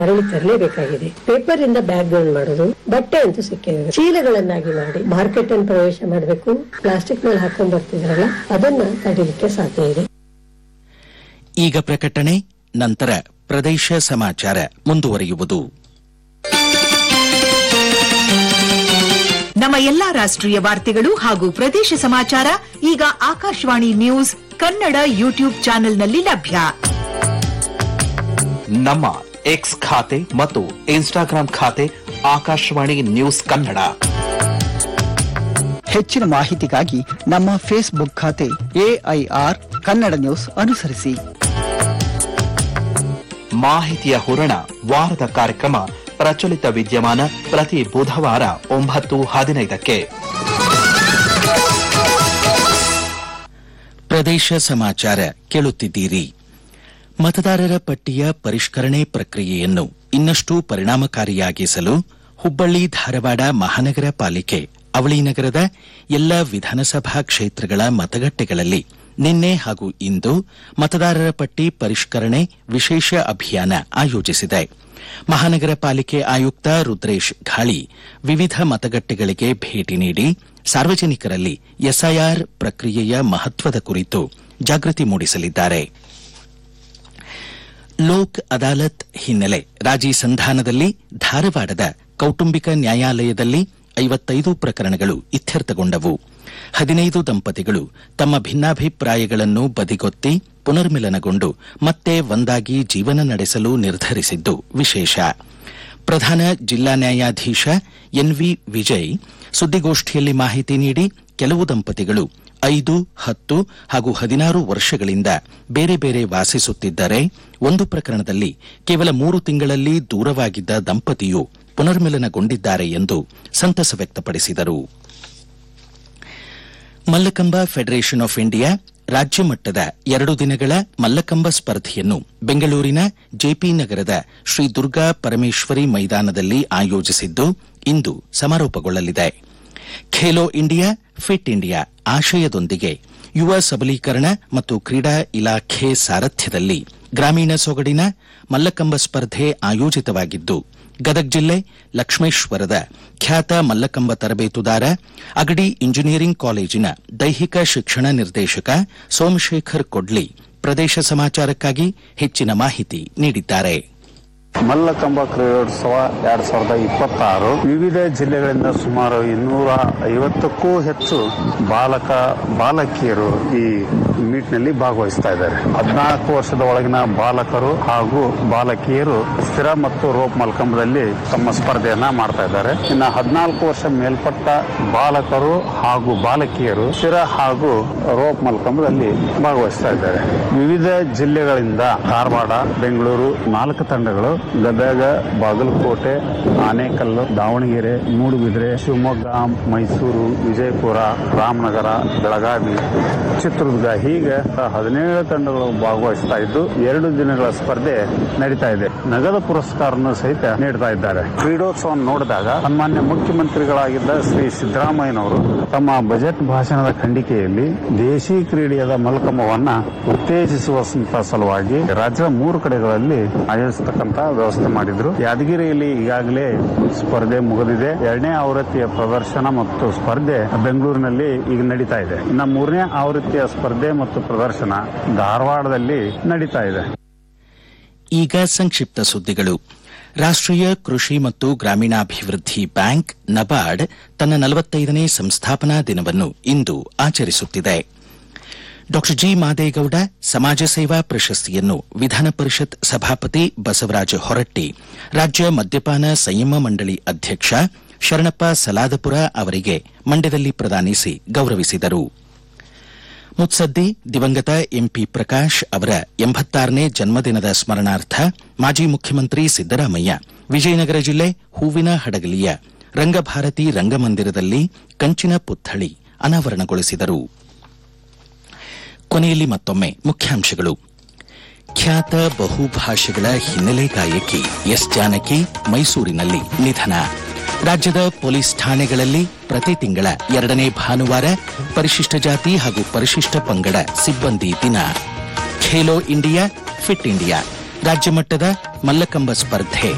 ಮರಳಿ ತರಲೇಬೇಕಾಗಿದೆ ಪೇಪರ್ ಇಂದ ಬ್ಯಾಗ್ ಗಳನ್ನ ಮಾಡೋದು ಬಟ್ಟೆ ಅಂತೂ ಸಿಕ್ಕಿದೆ ಚೀಲಗಳನ್ನಾಗಿ ಮಾಡಿ ಮಾರ್ಕೆಟ್ ಅನ್ನು ಪ್ರವೇಶ ಮಾಡಬೇಕು ಪ್ಲಾಸ್ಟಿಕ್ ನಲ್ಲಿ ಹಾಕೊಂಡ್ ಬರ್ತಿದ್ರಲ್ಲ ಅದನ್ನ ತಡಿಲಿಕ್ಕೆ ಸಾಧ್ಯ ಇದೆ ಈಗ ಪ್ರಕಟಣೆ ನಂತರ ಪ್ರದೇಶ ಸಮಾಚಾರ ಮುಂದುವರಿಯುವುದು ನಮ್ಮ ಎಲ್ಲಾ ರಾಷ್ಟ್ರೀಯ ವಾರ್ತೆಗಳು ಹಾಗೂ ಪ್ರದೇಶ ಸಮಾಚಾರ ಈಗ ಆಕಾಶವಾಣಿ ನ್ಯೂಸ್ ಕನ್ನಡ ಯೂಟ್ಯೂಬ್ ಚಾನೆಲ್ನಲ್ಲಿ ಲಭ್ಯ ನಮ್ಮ ಎಕ್ಸ್ ಖಾತೆ ಮತ್ತು ಇನ್ಸ್ಟಾಗ್ರಾಂ ಖಾತೆ ಆಕಾಶವಾಣಿ ನ್ಯೂಸ್ ಕನ್ನಡ ಹೆಚ್ಚಿನ ಮಾಹಿತಿಗಾಗಿ ನಮ್ಮ ಫೇಸ್ಬುಕ್ ಖಾತೆ ಎಐಆರ್ ಕನ್ನಡ ನ್ಯೂಸ್ ಅನುಸರಿಸಿ ಮಾಹಿತಿಯ ಹೂರಣ ವಾರದ ಕಾರ್ಯಕ್ರಮ ಪ್ರಚಲಿತ ವಿದ್ಯಮಾನ ಪ್ರತಿ ಬುಧವಾರ ಒಂಬತ್ತು ಹದಿನೈದಕ್ಕೆ ಪ್ರದೇಶ ಸಮಾಚಾರ ಕೇಳುತ್ತಿದ್ದೀರಿ ಮತದಾರರ ಪಟ್ಟಿಯ ಪರಿಷ್ಕರಣೆ ಪ್ರಕ್ರಿಯೆಯನ್ನು ಇನ್ನಷ್ಟು ಪರಿಣಾಮಕಾರಿಯಾಗಿಸಲು ಹುಬ್ಬಳ್ಳಿ ಧಾರವಾಡ ಮಹಾನಗರ ಪಾಲಿಕೆ ಅವಳಿ ನಗರದ ಎಲ್ಲ ವಿಧಾನಸಭಾ ಕ್ಷೇತ್ರಗಳ ಮತಗಟ್ಟೆಗಳಲ್ಲಿ ನಿನ್ನೆ ಹಾಗೂ ಇಂದು ಮತದಾರರ ಪಟ್ಟಿ ಪರಿಷ್ಕರಣೆ ವಿಶೇಷ ಅಭಿಯಾನ ಆಯೋಜಿಸಿದೆ ಮಹಾನಗರ ಪಾಲಿಕೆ ಆಯುಕ್ತ ರುದ್ರೇಶ್ ಘಾಳಿ ವಿವಿಧ ಮತಗಟ್ಟೆಗಳಿಗೆ ಭೇಟಿ ನೀಡಿ ಸಾರ್ವಜನಿಕರಲ್ಲಿ ಎಸ್ಐಆರ್ ಪ್ರಕ್ರಿಯೆಯ ಮಹತ್ವದ ಕುರಿತು ಜಾಗೃತಿ ಮೂಡಿಸಲಿದ್ದಾರೆ ಲೋಕ್ ಅದಾಲತ್ ಹಿನ್ನೆಲೆ ರಾಜಿ ಸಂಧಾನದಲ್ಲಿ ಧಾರವಾಡದ ಕೌಟುಂಬಿಕ ನ್ಯಾಯಾಲಯದಲ್ಲಿ ಐವತ್ತೈದು ಪ್ರಕರಣಗಳು ಇತ್ಯರ್ಥಗೊಂಡವು ಹದಿನೈದು ದಂಪತಿಗಳು ತಮ್ಮ ಭಿನ್ನಾಭಿಪ್ರಾಯಗಳನ್ನು ಬದಿಗೊತ್ತಿ ಪುನರ್ಮಿಲನಗೊಂಡು ಮತ್ತೆ ಒಂದಾಗಿ ಜೀವನ ನಡೆಸಲು ನಿರ್ಧರಿಸಿದ್ದು ವಿಶೇಷ ಪ್ರಧಾನ ಜಿಲ್ಲಾ ನ್ಯಾಯಾಧೀಶ ಎನ್ವಿ ವಿಜಯ್ ಸುದ್ದಿಗೋಷ್ಠಿಯಲ್ಲಿ ಮಾಹಿತಿ ನೀಡಿ ಕೆಲವು ದಂಪತಿಗಳು ಐದು ಹತ್ತು ಹಾಗೂ ಹದಿನಾರು ವರ್ಷಗಳಿಂದ ಬೇರೆ ಬೇರೆ ವಾಸಿಸುತ್ತಿದ್ದರೆ ಒಂದು ಪ್ರಕರಣದಲ್ಲಿ ಕೇವಲ ಮೂರು ತಿಂಗಳಲ್ಲಿ ದೂರವಾಗಿದ್ದ ದಂಪತಿಯು ಪುನರ್ಮಿಲನಗೊಂಡಿದ್ದಾರೆ ಎಂದು ಸಂತಸ ವ್ಯಕ್ತಪಡಿಸಿದರು ಮಲ್ಲಕಂಬ ಫೆಡರೇಷನ್ ಆಫ್ ಇಂಡಿಯಾ ರಾಜ್ಯ ಮಟ್ಟದ ಎರಡು ದಿನಗಳ ಮಲ್ಲಕಂಬ ಸ್ಪರ್ಧೆಯನ್ನು ಬೆಂಗಳೂರಿನ ಜೆಪಿ ನಗರದ ಶ್ರೀ ದುರ್ಗಾ ಪರಮೇಶ್ವರಿ ಮೈದಾನದಲ್ಲಿ ಆಯೋಜಿಸಿದ್ದು ಇಂದು ಸಮಾರೋಪಗೊಳ್ಳಲಿದೆ ಖೇಲೋ ಇಂಡಿಯಾ ಫಿಟ್ ಇಂಡಿಯಾ ಆಶಯದೊಂದಿಗೆ ಯುವ ಸಬಲೀಕರಣ ಮತ್ತು ಕ್ರೀಡಾ ಇಲಾಖೆ ಸಾರಥ್ಯದಲ್ಲಿ ಗ್ರಾಮೀಣ ಸೊಗಡಿನ ಮಲ್ಲಕಂಬ ಸ್ಪರ್ಧೆ ಆಯೋಜಿತವಾಗಿದ್ದು ಗದಗ ಜಿಲ್ಲೆ ಲಕ್ಷ್ಮೇಶ್ವರದ ಖ್ಯಾತ ಮಲ್ಲಕಂಬ ತರಬೇತುದಾರ ಅಗಡಿ ಇಂಜಿನಿಯರಿಂಗ್ ಕಾಲೇಜಿನ ದೈಹಿಕ ಶಿಕ್ಷಣ ನಿರ್ದೇಶಕ ಸೋಮಶೇಖರ್ ಕೊಡ್ಲಿ ಪ್ರದೇಶ ಸಮಾಚಾರಕ್ಕಾಗಿ ಹೆಚ್ಚಿನ ಮಾಹಿತಿ ನೀಡಿದ್ದಾರೆ ಮಲ್ಲಕಂಬ ಕ್ರೀಡೋತ್ಸವ ಎರಡ್ ಸಾವಿರದ ಇಪ್ಪತ್ತಾರು ವಿವಿಧ ಜಿಲ್ಲೆಗಳಿಂದ ಸುಮಾರು ಇನ್ನೂರ ಐವತ್ತಕ್ಕೂ ಹೆಚ್ಚು ಬಾಲಕ ಬಾಲಕಿಯರು ಈ ಮೀಟ್ನಲ್ಲಿ ಭಾಗವಹಿಸ್ತಾ ಇದ್ದಾರೆ ಹದಿನಾಲ್ಕು ವರ್ಷದ ಒಳಗಿನ ಬಾಲಕರು ಹಾಗೂ ಬಾಲಕಿಯರು ಸ್ಥಿರ ಮತ್ತು ರೋಪ್ ಮಲ್ಕಂಬದಲ್ಲಿ ತಮ್ಮ ಸ್ಪರ್ಧೆಯನ್ನ ಮಾಡ್ತಾ ಇದ್ದಾರೆ ಇನ್ನು ಹದಿನಾಲ್ಕು ವರ್ಷ ಮೇಲ್ಪಟ್ಟ ಬಾಲಕರು ಹಾಗೂ ಬಾಲಕಿಯರು ಸ್ಥಿರ ಹಾಗೂ ರೋಪ್ ಮಲ್ಕಂಬದಲ್ಲಿ ಭಾಗವಹಿಸ್ತಾ ಇದ್ದಾರೆ ವಿವಿಧ ಜಿಲ್ಲೆಗಳಿಂದ ಧಾರವಾಡ ಬೆಂಗಳೂರು ನಾಲ್ಕು ತಂಡಗಳು ಗದಗ ಬಾಗಲಕೋಟೆ ಆನೇಕಲ್ಲು ದಾವಣಗೆರೆ ಮೂಡುಬಿದ್ರೆ ಶಿವಮೊಗ್ಗ ಮೈಸೂರು ವಿಜಯಪುರ ರಾಮನಗರ ಬೆಳಗಾವಿ ಚಿತ್ರದುರ್ಗ ಹೀಗೆ ಹದಿನೇಳು ತಂಡಗಳು ಭಾಗವಹಿಸ್ತಾ ಇದ್ದು ಎರಡು ದಿನಗಳ ಸ್ಪರ್ಧೆ ನಡೀತಾ ಇದೆ ನಗದು ಪುರಸ್ಕಾರವನ್ನು ಸಹಿತ ನೀಡ್ತಾ ಇದ್ದಾರೆ ಕ್ರೀಡೋತ್ಸವ ನೋಡಿದಾಗ ಸನ್ಮಾನ್ಯ ಮುಖ್ಯಮಂತ್ರಿಗಳಾಗಿದ್ದ ಶ್ರೀ ಸಿದ್ದರಾಮಯ್ಯನವರು ತಮ್ಮ ಬಜೆಟ್ ಭಾಷಣದ ಖಂಡಿಕೆಯಲ್ಲಿ ದೇಶಿ ಕ್ರೀಡೆಯಾದ ಮಲ್ಕಂಬವನ್ನ ಉತ್ತೇಜಿಸುವ ಸಲುವಾಗಿ ರಾಜ್ಯದ ಮೂರು ಕಡೆಗಳಲ್ಲಿ ಆಯೋಜಿಸತಕ್ಕಂತ ವ್ಯವಸ್ಥೆ ಮಾಡಿದ್ರು ಯಾದಗಿರಿಯಲ್ಲಿ ಈಗಾಗಲೇ ಸ್ಪರ್ಧೆ ಮುಗಿದಿದೆ ಎರಡನೇ ಆವೃತ್ತಿಯ ಪ್ರದರ್ಶನ ಮತ್ತು ಸ್ಪರ್ಧೆ ಬೆಂಗಳೂರಿನಲ್ಲಿ ಈಗ ನಡೀತಾ ಇದೆ ಇನ್ನು ಮೂರನೇ ಆವೃತ್ತಿಯ ಸ್ಪರ್ಧೆ ಮತ್ತು ಪ್ರದರ್ಶನ ಧಾರವಾಡದಲ್ಲಿ ನಡೀತಾ ಇದೆ ಈಗ ಸಂಕ್ಷಿಪ್ತ ಸುದ್ದಿಗಳು ರಾಷ್ಟ್ರೀಯ ಕೃಷಿ ಮತ್ತು ಗ್ರಾಮೀಣಾಭಿವೃದ್ಧಿ ಬ್ಯಾಂಕ್ ನಬಾರ್ಡ್ ತನ್ನ ನಲವತ್ತೈದನೇ ಸಂಸ್ಥಾಪನಾ ದಿನವನ್ನು ಇಂದು ಆಚರಿಸುತ್ತಿದೆ ಡಾ ಜಿ ಮಾದೇಗೌಡ ಸಮಾಜ ಸೇವಾ ಪ್ರಶಸ್ತಿಯನ್ನು ವಿಧಾನ ಪರಿಷತ್ ಸಭಾಪತಿ ಬಸವರಾಜ ಹೊರಟ್ಟಿ ರಾಜ್ಯ ಮದ್ಯಪಾನ ಸಂಯಮ ಮಂಡಳಿ ಅಧ್ಯಕ್ಷ ಶರಣಪ್ಪ ಸಲಾದಪುರ ಅವರಿಗೆ ಮಂಡ್ಯದಲ್ಲಿ ಪ್ರದಾನಿಸಿ ಗೌರವಿಸಿದರು ಮುತ್ಸದ್ದಿ ದಿವಂಗತ ಎಂಪಿ ಪ್ರಕಾಶ್ ಅವರ ಎಂಬತ್ತಾರನೇ ಜನ್ಮದಿನದ ಸ್ಮರಣಾರ್ಥ ಮಾಜಿ ಮುಖ್ಯಮಂತ್ರಿ ಸಿದ್ದರಾಮಯ್ಯ ವಿಜಯನಗರ ಜಿಲ್ಲೆ ಹೂವಿನ ಹಡಗಲಿಯ ರಂಗಭಾರತಿ ರಂಗಮಂದಿರದಲ್ಲಿ ಕಂಚಿನ ಪುತ್ಥಳಿ ಅನಾವರಣಗೊಳಿಸಿದರು ಕೊನೆಯಲ್ಲಿ ಮತ್ತೊಮ್ಮೆ ಮುಖ್ಯಾಂಶಗಳು ಖ್ಯಾತ ಬಹುಭಾಷೆಗಳ ಹಿನ್ನೆಲೆ ಗಾಯಕಿ ಎಸ್ ಜಾನಕಿ ಮೈಸೂರಿನಲ್ಲಿ ನಿಧನ ರಾಜ್ಯದ ಪೊಲೀಸ್ ಠಾಣೆಗಳಲ್ಲಿ ಪ್ರತಿ ತಿಂಗಳ ಎರಡನೇ ಭಾನುವಾರ ಪರಿಶಿಷ್ಟ ಜಾತಿ ಹಾಗೂ ಪರಿಶಿಷ್ಟ ಪಂಗಡ ಸಿಬ್ಬಂದಿ ದಿನ ಖೇಲೋ ಇಂಡಿಯಾ ಫಿಟ್ ಇಂಡಿಯಾ ರಾಜ್ಯ ಮಟ್ಟದ ಮಲ್ಲಕಂಬ ಸ್ಪರ್ಧೆ